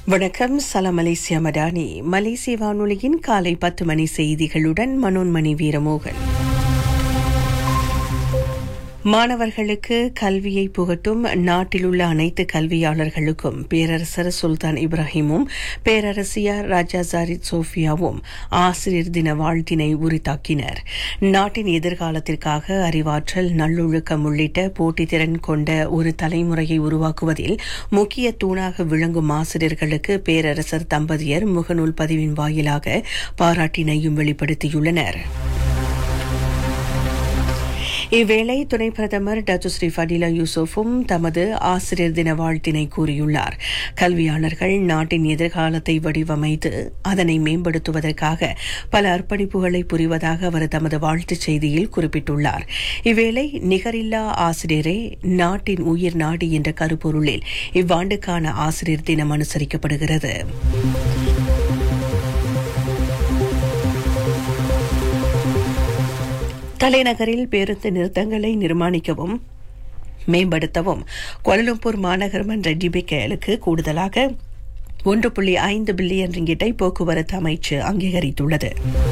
வணக்கம் சலாம் மலேசியா மடானி மலேசிய வானொலியின் காலை பத்து மணி செய்திகளுடன் மனோன்மணி வீரமோகன் மாணவர்களுக்கு கல்வியை புகட்டும் நாட்டில் உள்ள அனைத்து கல்வியாளர்களுக்கும் பேரரசர் சுல்தான் இப்ராஹிமும் பேரரசியார் ராஜா ஜாரித் சோஃபியாவும் ஆசிரியர் தின வாழ்த்தினை உரித்தாக்கினர் நாட்டின் எதிர்காலத்திற்காக அறிவாற்றல் நல்லொழுக்கம் உள்ளிட்ட போட்டித்திறன் கொண்ட ஒரு தலைமுறையை உருவாக்குவதில் முக்கிய தூணாக விளங்கும் ஆசிரியர்களுக்கு பேரரசர் தம்பதியர் முகநூல் பதிவின் வாயிலாக பாராட்டினையும் வெளிப்படுத்தியுள்ளனர் இவ்வேளை துணை பிரதமர் டச்சு ஸ்ரீ ஃபடிலா யூசுஃபும் தமது ஆசிரியர் தின வாழ்த்தினை கூறியுள்ளார் கல்வியாளர்கள் நாட்டின் எதிர்காலத்தை வடிவமைத்து அதனை மேம்படுத்துவதற்காக பல அர்ப்பணிப்புகளை புரிவதாக அவர் தமது வாழ்த்துச் செய்தியில் குறிப்பிட்டுள்ளார் இவ்வேளை நிகரில்லா ஆசிரியரே நாட்டின் உயிர் நாடி என்ற கருப்பொருளில் இவ்வாண்டுக்கான ஆசிரியர் தினம் அனுசரிக்கப்படுகிறது தலைநகரில் பேருந்து நிறுத்தங்களை நிர்மாணிக்கவும் மேம்படுத்தவும் கோலலம்பூர் மாநகர் மன்ற டிபிகேலுக்கு கூடுதலாக ஒன்று புள்ளி ஐந்து பில்லியன் ரிங்கிட்டை போக்குவரத்து அமைச்சு அங்கீகரித்துள்ளது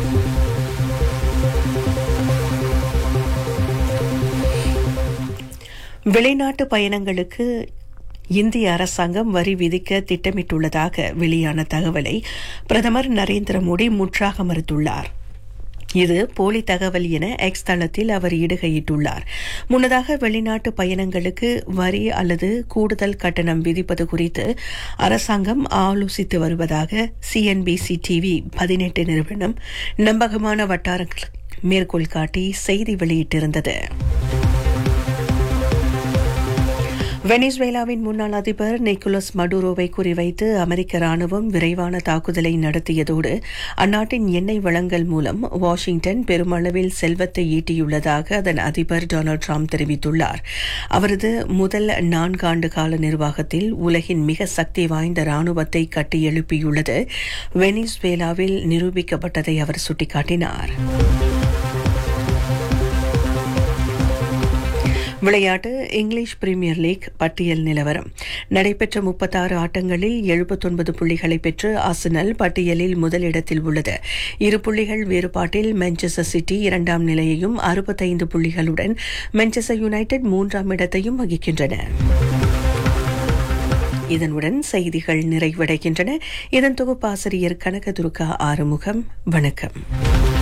வெளிநாட்டு பயணங்களுக்கு இந்திய அரசாங்கம் வரி விதிக்க திட்டமிட்டுள்ளதாக வெளியான தகவலை பிரதமர் நரேந்திர மோடி முற்றாக மறுத்துள்ளார் இது போலி தகவல் என எக்ஸ் தளத்தில் அவர் இடுகையிட்டுள்ளார் முன்னதாக வெளிநாட்டு பயணங்களுக்கு வரி அல்லது கூடுதல் கட்டணம் விதிப்பது குறித்து அரசாங்கம் ஆலோசித்து வருவதாக சிஎன்பிசி டிவி பதினெட்டு நிறுவனம் நம்பகமான வட்டாரங்கள் மேற்கோள் காட்டி செய்தி வெளியிட்டிருந்தது வெனிசுவேலாவின் முன்னாள் அதிபர் நிக்கோலஸ் மடுரோவை குறிவைத்து அமெரிக்க ராணுவம் விரைவான தாக்குதலை நடத்தியதோடு அந்நாட்டின் எண்ணெய் வளங்கள் மூலம் வாஷிங்டன் பெருமளவில் செல்வத்தை ஈட்டியுள்ளதாக அதன் அதிபர் டொனால்டு டிரம்ப் தெரிவித்துள்ளார் அவரது முதல் நான்காண்டு கால நிர்வாகத்தில் உலகின் மிக சக்தி வாய்ந்த ராணுவத்தை கட்டியெழுப்பியுள்ளது வெனிசுவேலாவில் நிரூபிக்கப்பட்டதை அவர் சுட்டிக்காட்டினார் விளையாட்டு இங்கிலீஷ் பிரீமியர் லீக் பட்டியல் நிலவரம் நடைபெற்ற முப்பத்தாறு ஆட்டங்களில் எழுபத்தொன்பது புள்ளிகளை பெற்று ஆசனல் பட்டியலில் முதலிடத்தில் உள்ளது இரு புள்ளிகள் வேறுபாட்டில் மான்செஸ்டர் சிட்டி இரண்டாம் நிலையையும் அறுபத்தைந்து புள்ளிகளுடன் மான்செஸ்டர் யுனைடெட் மூன்றாம் இடத்தையும் வகிக்கின்றன இதனுடன் செய்திகள் நிறைவடைகின்றன இதன் தொகுப்பாசிரியர் கனகதுர்கா ஆறுமுகம் வணக்கம்